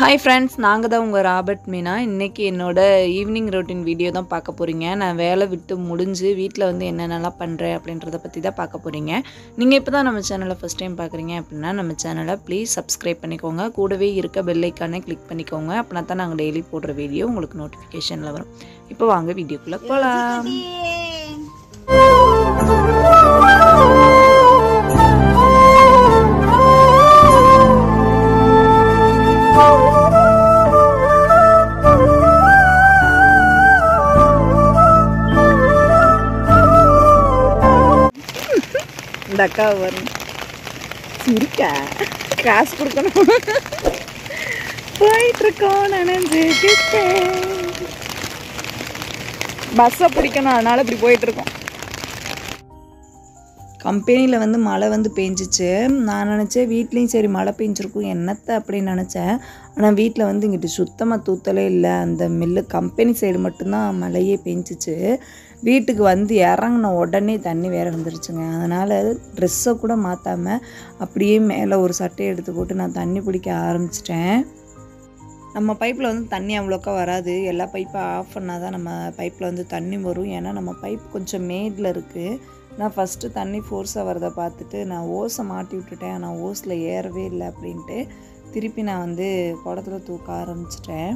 hi friends நாங்கள் தான் உங்கள் ராபர்ட் மீனா இன்றைக்கி என்னோட ஈவினிங் ரொட்டீன் வீடியோ தான் பார்க்க போகிறீங்க நான் வேலை விட்டு முடிஞ்சு வீட்டில் வந்து என்னென்னலாம் பண்ணுறேன் அப்படின்றத பற்றி தான் பார்க்க போகிறீங்க நீங்கள் இப்போ தான் நம்ம சேனலை ஃபஸ்ட் டைம் பார்க்குறீங்க அப்படின்னா நம்ம சேனலை ப்ளீஸ் சப்ஸ்கிரைப் பண்ணிக்கோங்க கூடவே இருக்க பெல்லைக்கானே கிளிக் பண்ணிக்கோங்க அப்படின்னா தான் நாங்கள் டெய்லி போடுற வீடியோ உங்களுக்கு நோட்டிஃபிகேஷனில் வரும் இப்போ வாங்க வீடியோக்குள்ளே போகலாம் இந்த அக்கா வரும் சிரிக்கா காசு கொடுக்கணும் போயிட்டு இருக்கோம் நினைஞ்சுக்கிட்டே பஸ்ஸை பிடிக்கணும் அதனால இப்படி போயிட்டு இருக்கோம் கம்பெனியில் வந்து மழை வந்து பெஞ்சிச்சு நான் நினச்சேன் வீட்லேயும் சரி மழை பெஞ்சிருக்கும் என்னத்தை அப்படின்னு நினச்சேன் ஆனால் வீட்டில் வந்து இங்கிட்டு சுத்தமாக தூத்தலே இல்லை அந்த மில்லு கம்பெனி சைடு மட்டும்தான் மழையே பெஞ்சிச்சு வீட்டுக்கு வந்து இறங்கின உடனே தண்ணி வேற வந்துருச்சுங்க அதனால் ட்ரெஸ்ஸை கூட மாற்றாமல் அப்படியே மேலே ஒரு சட்டையை எடுத்து போட்டு நான் தண்ணி பிடிக்க ஆரம்பிச்சிட்டேன் நம்ம பைப்பில் வந்து தண்ணி அவ்வளோக்கா வராது எல்லா பைப்பும் ஆஃப் பண்ணால் தான் நம்ம பைப்பில் வந்து தண்ணி வரும் ஏன்னா நம்ம பைப் கொஞ்சம் மேடில் இருக்குது நான் ஃபஸ்ட்டு தண்ணி ஃபோர்ஸாக வரதை பார்த்துட்டு நான் ஓஸை மாட்டி விட்டுட்டேன் ஆனால் ஓஸில் ஏறவே இல்லை அப்படின்ட்டு திருப்பி நான் வந்து குடத்துல தூக்க ஆரம்பிச்சிட்டேன்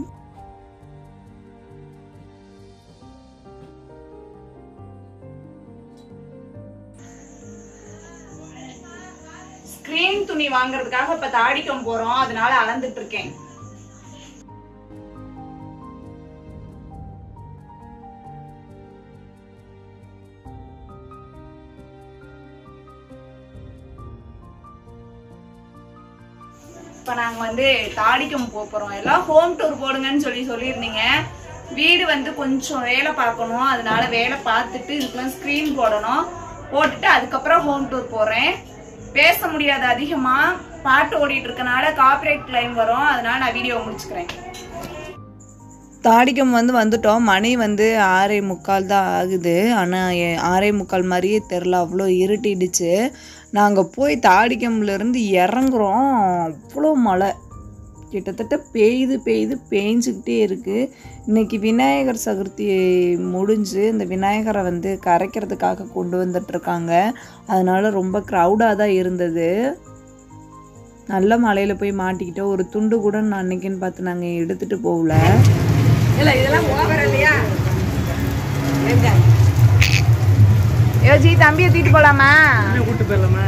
ஸ்கிரீன் துணி வாங்குறதுக்காக இப்ப தாடிக்கம் போறோம் அதனால அளந்துட்டு இருக்கேன் இப்ப நாங்க வந்து தாடிக்கம் போக போறோம் எல்லாம் ஹோம் டூர் போடுங்கன்னு சொல்லி சொல்லியிருந்தீங்க வீடு வந்து கொஞ்சம் வேலை பார்க்கணும் அதனால வேலை பார்த்துட்டு இதுக்கெல்லாம் ஸ்க்ரீன் போடணும் போட்டுட்டு அதுக்கப்புறம் ஹோம் டூர் போறேன் பேச முடியாது அதிகமா பாட்டு ஓடிட்டு இருக்கனால காப்பிரைட் கிளைம் வரும் அதனால நான் வீடியோ முடிச்சுக்கிறேன் தாடிக்கம் வந்து வந்துட்டோம் மணி வந்து ஆறே முக்கால் தான் ஆகுது ஆனால் ஆறே முக்கால் மாதிரியே தெரில அவ்வளோ இருட்டிடுச்சு நாங்கள் போய் தாடிக்கம்லேருந்து இறங்குறோம் அவ்வளோ மழை கிட்டத்தட்ட பெய்யுது பெய்யுது பேஞ்சுக்கிட்டே இருக்குது இன்றைக்கி விநாயகர் சதுர்த்தி முடிஞ்சு இந்த விநாயகரை வந்து கரைக்கிறதுக்காக கொண்டு வந்துட்டுருக்காங்க அதனால் ரொம்ப க்ரௌடாக தான் இருந்தது நல்ல மழையில் போய் மாட்டிக்கிட்டோம் ஒரு துண்டு கூட நான் அன்னைக்குன்னு பார்த்து நாங்கள் எடுத்துகிட்டு போகல இல்ல இதெல்லாம் ஓவர் இல்லையா யோஜி தம்பியை தூக்கிட்டு போலாமா கூட்டு போயிடலாமா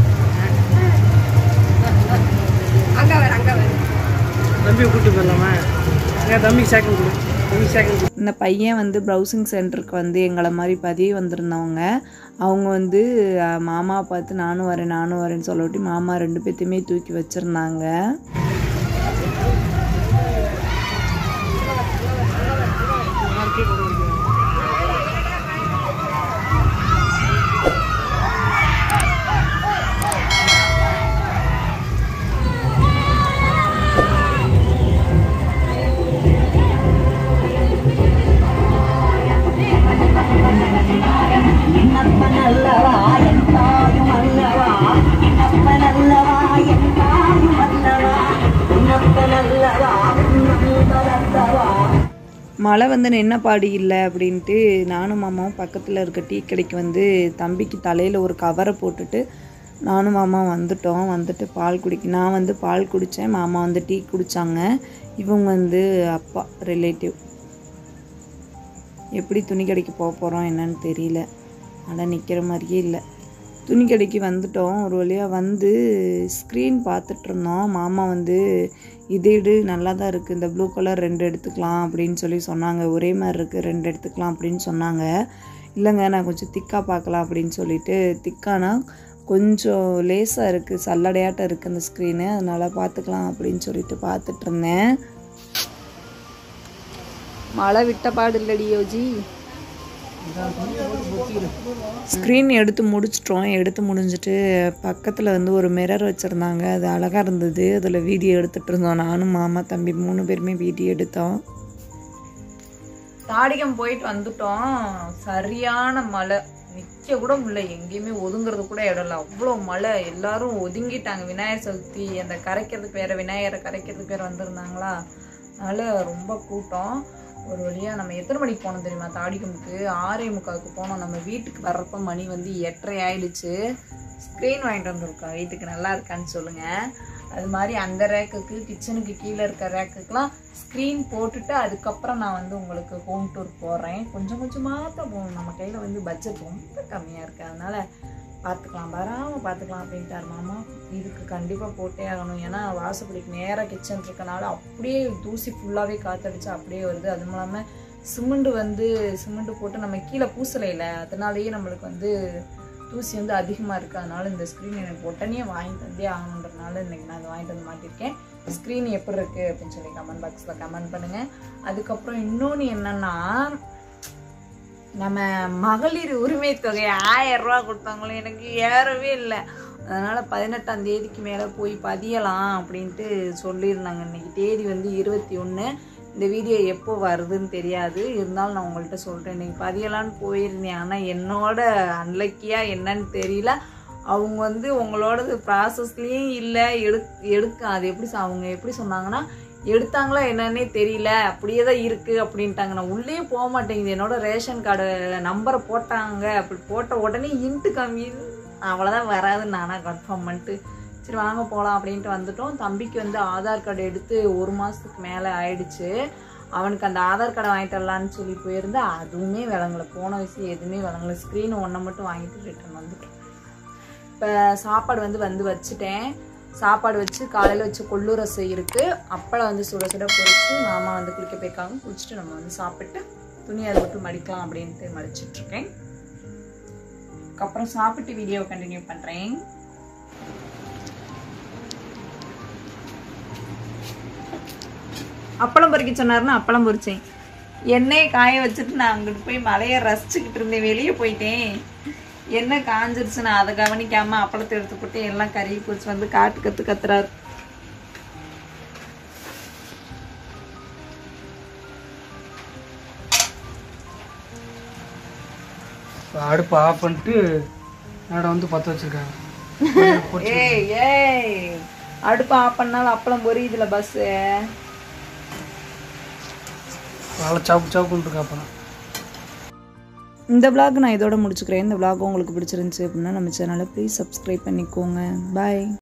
அங்க வர அங்க வர தம்பியை கூட்டு போயிடலாமா என் தம்பிக்கு சைக்கிள் கொடு தம்பிக்கு சைக்கிள் கொடு இந்த பையன் வந்து ப்ரௌசிங் சென்டருக்கு வந்து எங்களை மாதிரி பதிவு வந்திருந்தவங்க அவங்க வந்து அஹ், மாமாவை பார்த்து நானும் வரேன் நானும் வரேன்னு சொல்லி மாமா ரெண்டு பேர்த்தையுமே தூக்கி வச்சுருந்தாங்க மழை வந்து நின்ன பாடி இல்லை அப்படின்ட்டு நானும் மாமாவும் பக்கத்தில் இருக்க டீ கடைக்கு வந்து தம்பிக்கு தலையில் ஒரு கவரை போட்டுட்டு நானும் மாமா வந்துட்டோம் வந்துட்டு பால் குடிக்க நான் வந்து பால் குடித்தேன் மாமா வந்து டீ குடித்தாங்க இவங்க வந்து அப்பா ரிலேட்டிவ் எப்படி துணி கடைக்கு போக போகிறோம் என்னன்னு தெரியல ஆனால் நிற்கிற மாதிரியே இல்லை துணி கடைக்கு வந்துட்டோம் ஒரு வழியாக வந்து ஸ்க்ரீன் பார்த்துட்டு இருந்தோம் மாமா வந்து இது இடு நல்லா தான் இருக்குது இந்த ப்ளூ கலர் ரெண்டு எடுத்துக்கலாம் அப்படின்னு சொல்லி சொன்னாங்க ஒரே மாதிரி இருக்குது ரெண்டு எடுத்துக்கலாம் அப்படின்னு சொன்னாங்க இல்லைங்க நான் கொஞ்சம் திக்காக பார்க்கலாம் அப்படின்னு சொல்லிட்டு திக்கானா கொஞ்சம் லேசாக இருக்குது சல்லடையாட்டம் இருக்குது அந்த ஸ்க்ரீனு அதனால் பார்த்துக்கலாம் அப்படின்னு சொல்லிட்டு பார்த்துட்டு இருந்தேன் மழை விட்ட பாடு இல்லடி யோஜி ஸ்க்ரீன் எடுத்து முடிச்சிட்டோம் எடுத்து முடிஞ்சிட்டு பக்கத்தில் வந்து ஒரு மிரர் வச்சுருந்தாங்க அது அழகாக இருந்தது அதில் வீடியோ எடுத்துகிட்டு இருந்தோம் நானும் மாமா தம்பி மூணு பேருமே வீடியோ எடுத்தோம் தாடிகம் போயிட்டு வந்துட்டோம் சரியான மழை நிற்க நிற்க கூட முடியல எங்கேயுமே ஒதுங்கிறது கூட இடம் இல்லை அவ்வளோ மழை எல்லாரும் ஒதுங்கிட்டாங்க விநாயகர் சதுர்த்தி அந்த கரைக்கிறதுக்கு வேற விநாயகரை கரைக்கிறதுக்கு வேற வந்திருந்தாங்களா அதனால ரொம்ப கூட்டம் ஒரு வழியாக நம்ம எத்தனை மணிக்கு போனோம் தெரியுமா தாடிக்குமுக்கு ஆறே முக்காவுக்கு போனோம் நம்ம வீட்டுக்கு வர்றப்ப மணி வந்து எட்டரை ஆயிடுச்சு ஸ்க்ரீன் வாங்கிட்டு வந்திருக்கோம் வீட்டுக்கு நல்லா இருக்கான்னு சொல்லுங்கள் அது மாதிரி அந்த ரேக்குக்கு கிச்சனுக்கு கீழே இருக்க ரேக்குக்கெலாம் ஸ்க்ரீன் போட்டுட்டு அதுக்கப்புறம் நான் வந்து உங்களுக்கு ஹோம் டூர் போடுறேன் கொஞ்சம் கொஞ்சமாக தான் போகணும் நம்ம கையில் வந்து பட்ஜெட் ரொம்ப கம்மியாக இருக்குது அதனால் பார்த்துக்கலாம் வராமல் பார்த்துக்கலாம் அப்படின்ட்டார் மாமா இதுக்கு கண்டிப்பாக போட்டே ஆகணும் ஏன்னா வாசப்படிக்கு நேராக கிச்சன் இருக்கனால அப்படியே தூசி ஃபுல்லாகவே காற்றடிச்சு அப்படியே வருது அதுவும் இல்லாமல் சிமெண்ட் வந்து சிமெண்ட் போட்டு நம்ம கீழே பூசலை இல்லை அதனாலேயே நம்மளுக்கு வந்து தூசி வந்து அதிகமாக இருக்குது அதனால இந்த ஸ்க்ரீன் எனக்கு உடனே வாங்கிட்டு வந்தே ஆகணுன்றதுனால இன்னைக்கு நான் அதை வாங்கிட்டு வந்து மாட்டிருக்கேன் ஸ்க்ரீன் எப்படி இருக்குது அப்படின்னு சொல்லி கமெண்ட் பாக்ஸில் கமெண்ட் பண்ணுங்கள் அதுக்கப்புறம் இன்னொன்று என்னென்னா நம்ம மகளிர் உரிமை தொகை ஆயிரம் ரூபா கொடுத்தாங்களும் எனக்கு ஏறவே இல்லை அதனால் பதினெட்டாம் தேதிக்கு மேலே போய் பதியலாம் அப்படின்ட்டு சொல்லியிருந்தாங்க இன்னைக்கு தேதி வந்து இருபத்தி ஒன்று இந்த வீடியோ எப்போ வருதுன்னு தெரியாது இருந்தாலும் நான் உங்கள்கிட்ட சொல்கிறேன் இன்னைக்கு பதியலான்னு போயிருந்தேன் ஆனால் என்னோட அன்லக்கியாக என்னன்னு தெரியல அவங்க வந்து உங்களோடது ப்ராசஸ்லேயும் இல்லை எடு எடுக்க அது எப்படி சொ- அவங்க எப்படி சொன்னாங்கன்னா எடுத்தாங்களா என்னன்னே தெரியல அப்படியே தான் இருக்குது அப்படின்ட்டாங்க நான் உள்ளே போக மாட்டேங்குது என்னோட ரேஷன் கார்டு நம்பரை போட்டாங்க அப்படி போட்ட உடனே இன்ட்டு கம்மி அவ்வளோதான் வராதுன்னு நானாக கன்ஃபார்ம் பண்ணிட்டு சரி வாங்க போகலாம் அப்படின்ட்டு வந்துட்டோம் தம்பிக்கு வந்து ஆதார் கார்டு எடுத்து ஒரு மாதத்துக்கு மேலே ஆயிடுச்சு அவனுக்கு அந்த ஆதார் கார்டை வாங்கிட்டு வரலான்னு சொல்லி போயிருந்தா அதுவுமே விளங்கல போன விஷயம் எதுவுமே விளங்கல ஸ்க்ரீன் ஒன்றை மட்டும் வாங்கிட்டு ரிட்டர்ன் வந்துட்டோம் இப்போ சாப்பாடு வந்து வந்து வச்சுட்டேன் சாப்பாடு வச்சு காலையில் வச்சு கொள்ளு ரசம் இருக்குது அப்பளம் வந்து சுட சுட பொரிச்சு மாமா வந்து குளிக்க போயிருக்காங்க குளிச்சுட்டு நம்ம வந்து சாப்பிட்டு துணி அதை மட்டும் மடிக்கலாம் அப்படின்ட்டு மடிச்சிட்டு இருக்கேன் அதுக்கப்புறம் சாப்பிட்டு வீடியோ கண்டினியூ பண்ணுறேன் அப்பளம் பொறிக்க சொன்னாருன்னா அப்பளம் பொரிச்சேன் எண்ணெயை காய வச்சுட்டு நான் அங்கிட்டு போய் மலையை ரசிச்சுக்கிட்டு இருந்தேன் வெளியே போயிட்டேன் எண்ணெய் காஞ்சிருச்சு நான் அதை கவனிக்காம அப்பளத்தை எடுத்து போட்டு எல்லாம் கறி போச்சு வந்து காட்டு கத்து கத்துறாரு இப்போ அடுப்பை ஆஃப் பண்ணிட்டு மேடம் வந்து பற்ற வச்சுருக்காங்க ஏய் ஏய் அடுப்பு ஆஃப் பண்ணாலும் அப்பளம் பொரியுதுல பஸ்ஸு நல்லா சாப்பு சாப்புன்னு இருக்கா அப்புறம் இந்த vlog நான் இதோட முடிச்சுக்கிறேன் இந்த vlog உங்களுக்கு பிடிச்சிருந்துச்சு அப்படின்னா நம்ம சேனலை ப்ளீஸ் சப்ஸ்கிரைப் பண்ணிக்கோங்க பாய்